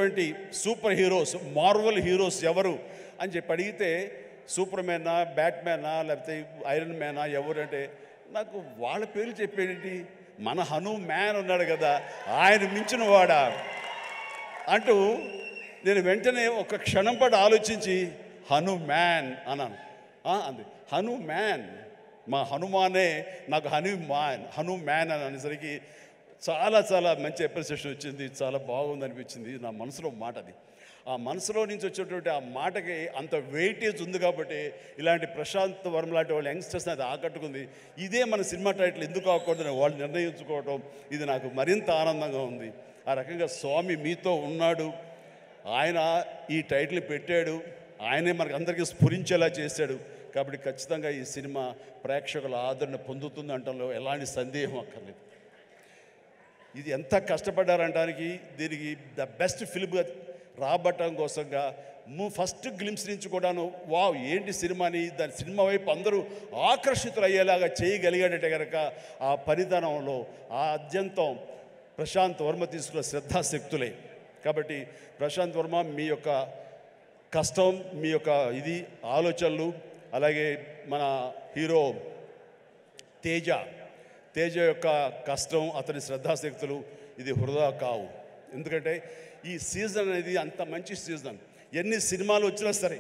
ఉన్నటువంటి super heroes marvel heroes ఎవరు అని చెప్పి అడిగితే సూపర్ మ్యానా బ్యాట్మ్యానా లేకపోతే ఐరన్ మ్యానా ఎవరంటే నాకు వాళ్ళ పేర్లు చెప్పేంటి మన హను మ్యాన్ ఉన్నాడు కదా ఆయన మించిన వాడా అంటూ నేను వెంటనే ఒక క్షణం పాటు ఆలోచించి హను మ్యాన్ అన్నాను "ఆ?" అంది హను మ్యాన్ మా హనుమానే నాకు హను మ్యాన్ హను మ్యాన్ అని అనేసరికి చాలా చాలా మంచి అప్రిసియేషన్ వచ్చింది చాలా బాగుంది అనిపించింది నా మనసులో మాట అది ఆ మనసులో నుంచి వచ్చేటువంటి ఆ మాటకి అంత వెయిటేజ్ ఉంది కాబట్టి ఇలాంటి ప్రశాంత్ వర్మ లాంటి వాళ్ళ యంగ్స్టర్స్ అది ఆకట్టుకుంది ఇదే మన సినిమా టైటిల్ ఎందుకు కాకూడదని వాళ్ళు నిర్ణయించుకోవటం ఇది నాకు మరింత ఆనందంగా ఉంది ఆ రకంగా స్వామి మీతో ఉన్నాడు ఆయన ఈ టైటిల్ పెట్టాడు ఆయనే మనకు అందరికీ స్ఫురించేలా చేశాడు కాబట్టి ఖచ్చితంగా ఈ సినిమా ప్రేక్షకుల ఆదరణ పొందుతుంది అంటంలో ఎలాంటి సందేహం అక్కర్లేదు ఇది ఎంత కష్టపడ్డారంటానికి దీనికి ద బెస్ట్ ఫిల్మ్గా రాబట్టడం కోసంగా ము ఫస్ట్ గ్లిమ్స్ నుంచి కూడాను వావ్ ఏంటి సినిమాని దాని సినిమా వైపు అందరూ ఆకర్షితులు అయ్యేలాగా చేయగలిగాడంటే కనుక ఆ పరిధానంలో ఆ అత్యంతం ప్రశాంత్ వర్మ తీసుకున్న శ్రద్ధాశక్తులే కాబట్టి ప్రశాంత్ వర్మ మీ యొక్క కష్టం మీ యొక్క ఇది ఆలోచనలు అలాగే మన హీరో తేజ తేజ యొక్క కష్టం అతని శ్రద్ధాశక్తులు ఇది హృదా కావు ఎందుకంటే ఈ సీజన్ అనేది అంత మంచి సీజన్ ఎన్ని సినిమాలు వచ్చినా సరే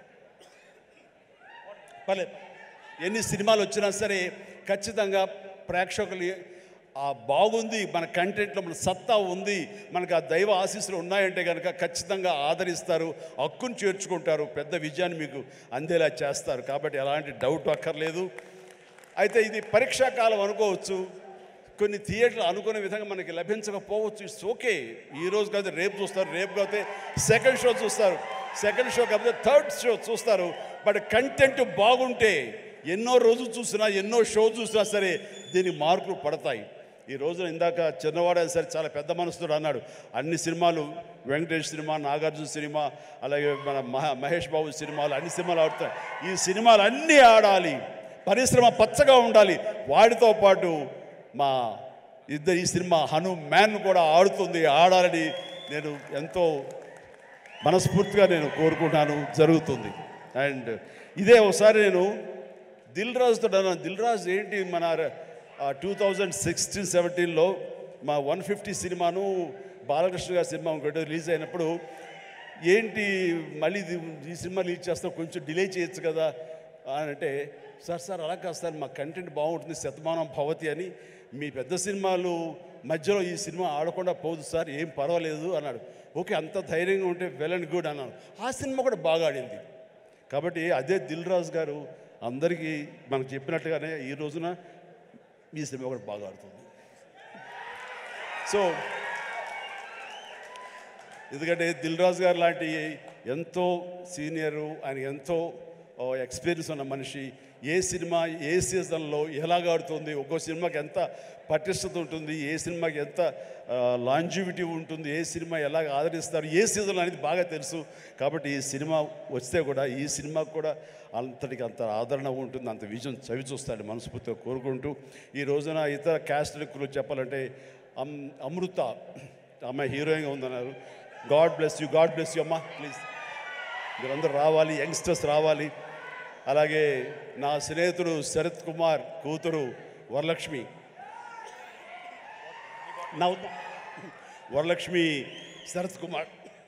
పర్లేదు ఎన్ని సినిమాలు వచ్చినా సరే ఖచ్చితంగా ప్రేక్షకులు ఆ బాగుంది మన కంటెంట్లో మన సత్తా ఉంది మనకు ఆ దైవ ఆశీస్సులు ఉన్నాయంటే కనుక ఖచ్చితంగా ఆదరిస్తారు హక్కును చేర్చుకుంటారు పెద్ద విజయాన్ని మీకు అందేలా చేస్తారు కాబట్టి ఎలాంటి డౌట్ అక్కర్లేదు అయితే ఇది పరీక్షా కాలం అనుకోవచ్చు కొన్ని థియేటర్లు అనుకునే విధంగా మనకి లభించకపోవచ్చు ఇట్స్ ఓకే ఈ రోజు కాదు రేపు చూస్తారు రేపు కాకపోతే సెకండ్ షో చూస్తారు సెకండ్ షో కాకపోతే థర్డ్ షో చూస్తారు బట్ కంటెంట్ బాగుంటే ఎన్నో రోజులు చూసినా ఎన్నో షో చూసినా సరే దీనికి మార్కులు పడతాయి ఈ రోజున ఇందాక చిన్నవాడే సరే చాలా పెద్ద మనసుతో అన్నాడు అన్ని సినిమాలు వెంకటేష్ సినిమా నాగార్జున సినిమా అలాగే మన మహ మహేష్ బాబు సినిమాలు అన్ని సినిమాలు ఆడుతాయి ఈ సినిమాలు అన్నీ ఆడాలి పరిశ్రమ పచ్చగా ఉండాలి వాటితో పాటు మా ఇద్దరు ఈ సినిమా హను మ్యాన్ కూడా ఆడుతుంది ఆడాలని నేను ఎంతో మనస్ఫూర్తిగా నేను కోరుకుంటాను జరుగుతుంది అండ్ ఇదే ఒకసారి నేను దిల్ రాజుతో అన్నాను దిల్ రాజు ఏంటి మన టూ థౌజండ్ సిక్స్టీన్ సెవెంటీన్లో మా వన్ ఫిఫ్టీ సినిమాను బాలకృష్ణ గారి సినిమా ఇంకోటి రిలీజ్ అయినప్పుడు ఏంటి మళ్ళీ ఇది ఈ సినిమా రిలీజ్ చేస్తాం కొంచెం డిలే చేయొచ్చు కదా అని అంటే సార్ సార్ అలా కాదు సార్ మా కంటెంట్ బాగుంటుంది శతమానం భవతి అని మీ పెద్ద సినిమాలు మధ్యలో ఈ సినిమా ఆడకుండా పోదు సార్ ఏం పర్వాలేదు అన్నాడు ఓకే అంత ధైర్యంగా ఉంటే వెల్ అండ్ గుడ్ అన్నాను ఆ సినిమా కూడా బాగా ఆడింది కాబట్టి అదే దిల్ రాజు గారు అందరికీ మనకు చెప్పినట్టుగానే ఈ రోజున ఈ సినిమా కూడా బాగా ఆడుతుంది సో ఎందుకంటే దిల్ రాజు గారు లాంటి ఎంతో సీనియరు ఆయన ఎంతో ఎక్స్పీరియన్స్ ఉన్న మనిషి ఏ సినిమా ఏ సీజన్లో ఎలాగ ఆడుతుంది ఒక్కో సినిమాకి ఎంత పటిష్టత ఉంటుంది ఏ సినిమాకి ఎంత లాంజివిటీ ఉంటుంది ఏ సినిమా ఎలాగ ఆదరిస్తారు ఏ సీజన్ అనేది బాగా తెలుసు కాబట్టి ఈ సినిమా వస్తే కూడా ఈ సినిమాకు కూడా అంతటికి అంత ఆదరణ ఉంటుంది అంత విజయం చవి చూస్తాడు మనస్ఫూర్తిగా కోరుకుంటూ ఈ రోజున ఇతర క్యాస్ట్ గురించి చెప్పాలంటే అమ్ అమృత అమ్మాయి హీరోయిన్గా ఉందన్నారు God bless you God bless you అమ్మా ప్లీజ్ మీరందరూ రావాలి యంగ్స్టర్స్ రావాలి అలాగే నా స్నేహితుడు శరత్ కుమార్ కూతురు వరలక్ష్మి నా వరలక్ష్మి శరత్ కుమార్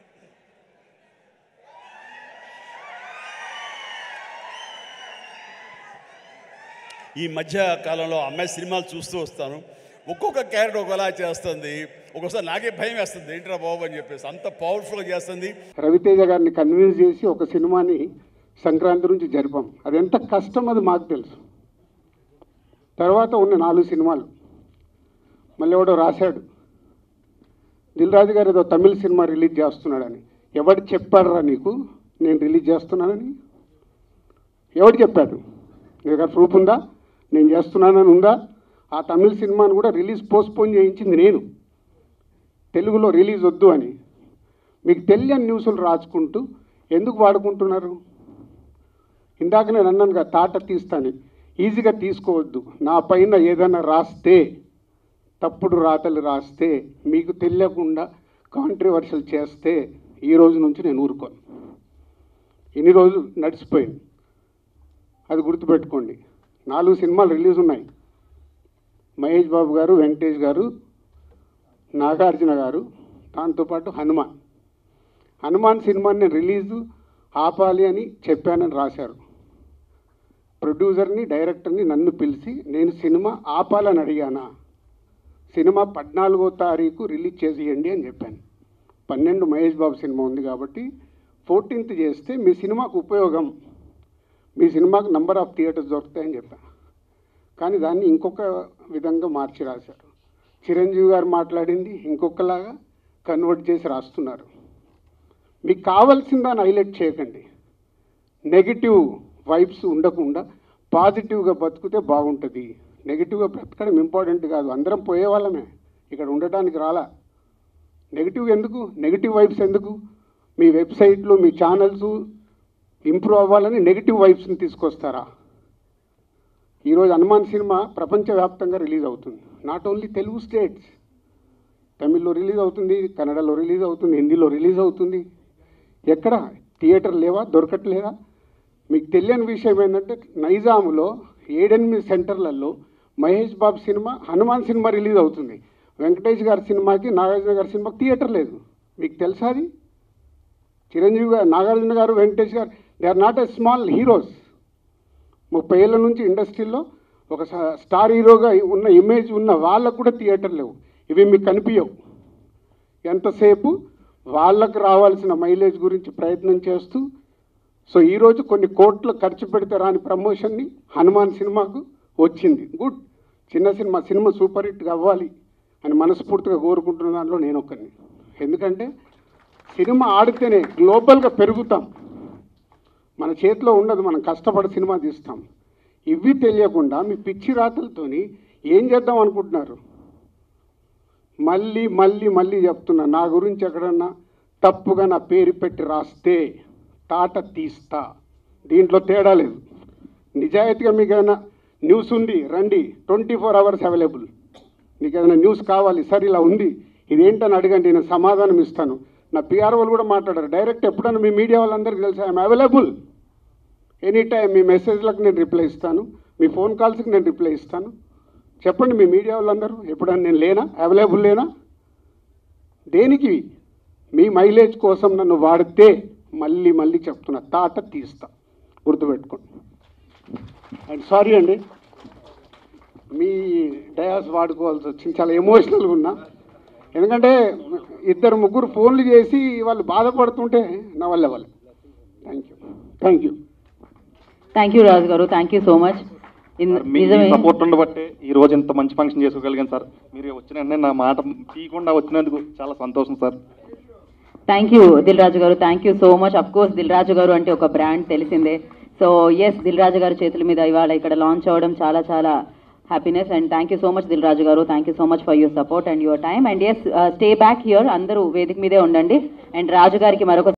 ఈ మధ్య కాలంలో అమ్మాయి సినిమాలు చూస్తూ వస్తాను ఒక్కొక్క క్యారెక్టర్ ఒకలా చేస్తుంది ఒక్కోసారి నాకే భయం వేస్తుంది ఏంట్రా బాబు అని చెప్పేసి అంత పవర్ఫుల్గా చేస్తుంది రవితేజ గారిని కన్విన్స్ చేసి ఒక సినిమాని సంక్రాంతి నుంచి జరిపాం అది ఎంత కష్టం అది మాకు తెలుసు తర్వాత ఉన్న నాలుగు సినిమాలు మళ్ళీ ఎవడో రాశాడు దిల్ రాజు గారు ఏదో తమిళ సినిమా రిలీజ్ చేస్తున్నాడని ఎవడు చెప్పాడురా నీకు నేను రిలీజ్ చేస్తున్నానని ఎవడు చెప్పాడు నీ దగ్గర ప్రూఫ్ ఉందా నేను చేస్తున్నానని ఉందా ఆ తమిళ సినిమాను కూడా రిలీజ్ పోస్ట్పోన్ చేయించింది నేను తెలుగులో రిలీజ్ వద్దు అని మీకు తెలియని న్యూస్లు రాసుకుంటూ ఎందుకు వాడుకుంటున్నారు ఇందాక నేను అన్నాను కదా తాట తీస్తాను ఈజీగా తీసుకోవద్దు నా పైన ఏదైనా రాస్తే తప్పుడు రాతలు రాస్తే మీకు తెలియకుండా కాంట్రవర్షియల్ చేస్తే ఈ రోజు నుంచి నేను ఊరుకోను ఇన్ని రోజులు నడిచిపోయింది అది గుర్తుపెట్టుకోండి నాలుగు సినిమాలు రిలీజ్ ఉన్నాయి మహేష్ బాబు గారు వెంకటేష్ గారు నాగార్జున గారు దాంతోపాటు హనుమాన్ హనుమాన్ సినిమాని రిలీజ్ ఆపాలి అని చెప్పానని రాశారు ప్రొడ్యూసర్ని డైరెక్టర్ని నన్ను పిలిచి నేను సినిమా ఆపాలని అడిగానా సినిమా పద్నాలుగో తారీఖు రిలీజ్ చేసేయండి అని చెప్పాను పన్నెండు మహేష్ బాబు సినిమా ఉంది కాబట్టి ఫోర్టీన్త్ చేస్తే మీ సినిమాకు ఉపయోగం మీ సినిమాకు నంబర్ ఆఫ్ థియేటర్స్ దొరుకుతాయని చెప్పాను కానీ దాన్ని ఇంకొక విధంగా మార్చి రాశారు చిరంజీవి గారు మాట్లాడింది ఇంకొకలాగా కన్వర్ట్ చేసి రాస్తున్నారు మీకు కావాల్సిన దాన్ని హైలైట్ చేయకండి నెగిటివ్ వైబ్స్ ఉండకుండా పాజిటివ్గా బతికితే బాగుంటుంది నెగిటివ్గా బ్రతకడం ఇంపార్టెంట్ కాదు అందరం పోయే వాళ్ళమే ఇక్కడ ఉండటానికి రాలా నెగిటివ్ ఎందుకు నెగిటివ్ వైబ్స్ ఎందుకు మీ వెబ్సైట్లు మీ ఛానల్స్ ఇంప్రూవ్ అవ్వాలని నెగిటివ్ వైబ్స్ని తీసుకొస్తారా ఈరోజు హనుమాన్ సినిమా ప్రపంచవ్యాప్తంగా రిలీజ్ అవుతుంది నాట్ ఓన్లీ తెలుగు స్టేట్స్ తమిళ్లో రిలీజ్ అవుతుంది కన్నడలో రిలీజ్ అవుతుంది హిందీలో రిలీజ్ అవుతుంది ఎక్కడ థియేటర్ లేవా దొరకట్లేదా మీకు తెలియని విషయం ఏంటంటే నైజాములో ఏడెనిమిది సెంటర్లలో Mahesh Babu cinema Hanuman cinema release అవుతుంది వెంకటేష్ గారి సినిమాకి నాగార్జున గారి సినిమాకి థియేటర్ లేదు మీకు తెలుసా అది చిరంజీవి గారు Nagarjuna garu Venkatesh garu they are not a small heroes ముప్పై ఏళ్ళ నుంచి ఇండస్ట్రీలో ఒక స- స్టార్ హీరోగా ఉన్న ఇమేజ్ ఉన్న వాళ్ళకు కూడా థియేటర్ లేవు ఇవి మీకు కనిపించవు ఎంతసేపు వాళ్ళకు రావాల్సిన మైలేజ్ గురించి ప్రయత్నం చేస్తూ సో ఈరోజు కొన్ని కోట్లు ఖర్చు పెడితే రాని ప్రమోషన్ని హనుమాన్ సినిమాకు వచ్చింది గుడ్ చిన్న సినిమా సినిమా సూపర్ హిట్గా అవ్వాలి అని మనస్ఫూర్తిగా కోరుకుంటున్న దాంట్లో నేను ఒకరిని ఎందుకంటే సినిమా ఆడితేనే గ్లోబల్గా పెరుగుతాం మన చేతిలో ఉండదు మనం కష్టపడి సినిమా తీస్తాం ఇవి తెలియకుండా మీ పిచ్చి రాతలతోని ఏం చేద్దాం అనుకుంటున్నారు మళ్ళీ మళ్ళీ మళ్ళీ చెప్తున్నా నా గురించి ఎక్కడన్నా తప్పుగా నా పేరు పెట్టి రాస్తే తాట తీస్తా దీంట్లో తేడా లేదు నిజాయితీగా మీకు ఏదైనా న్యూస్ ఉంది రండి ట్వంటీ ఫోర్ అవర్స్ అవైలబుల్ మీకు ఏదైనా న్యూస్ కావాలి సార్ ఇలా ఉంది ఇదేంటని అడగండి నేను సమాధానం ఇస్తాను నా పిఆర్ వాళ్ళు కూడా మాట్లాడారు డైరెక్ట్ ఎప్పుడైనా మీ మీడియా వాళ్ళందరికీ తెలుసు ఐఎమ్ అవైలబుల్ ఎనీ టైం మీ మెసేజ్లకు నేను రిప్లై ఇస్తాను మీ ఫోన్ కాల్స్కి నేను రిప్లై ఇస్తాను చెప్పండి మీ మీడియా వాళ్ళందరూ ఎప్పుడైనా నేను లేనా అవైలబుల్ లేనా దేనికి మీ మైలేజ్ కోసం నన్ను వాడితే మళ్ళీ మళ్ళీ చెప్తున్నా తాట తీస్తా గుర్తుపెట్టుకోండి అండ్ సారీ అండి మీ డయాస్ వాడుకోవాల్సి వచ్చింది చాలా ఎమోషనల్గా ఉన్నా ఎందుకంటే ఇద్దరు ముగ్గురు ఫోన్లు చేసి వాళ్ళు బాధపడుతుంటే నా వల్ల వాళ్ళు thank you thank you thank you Raju గారు థ్యాంక్ యూ సో మచ్ మీ నిజమే సపోర్ట్ ఉండబట్టే ఈ రోజు ఇంత మంచి ఫంక్షన్ చేసుకోగలిగాను సార్ మీరు వచ్చిన వెంటనే నా మాట తీయకుండా వచ్చినందుకు చాలా సంతోషం sir thank you Dil Raju గారు thank you so much of course Dil Raju గారు అంటే ఒక బ్రాండ్ తెలిసిందే సో ఎస్ దిల్ రాజు గారి చేతుల మీద ఇవాళ ఇక్కడ లాంచ్ అవ్వడం చాలా చాలా happiness and thank you so much Dil Raju గారు thank you so much for your support and your time and yes stay back here అందరూ వేదిక మీదే ఉండండి అండ్ రాజు గారికి మరొక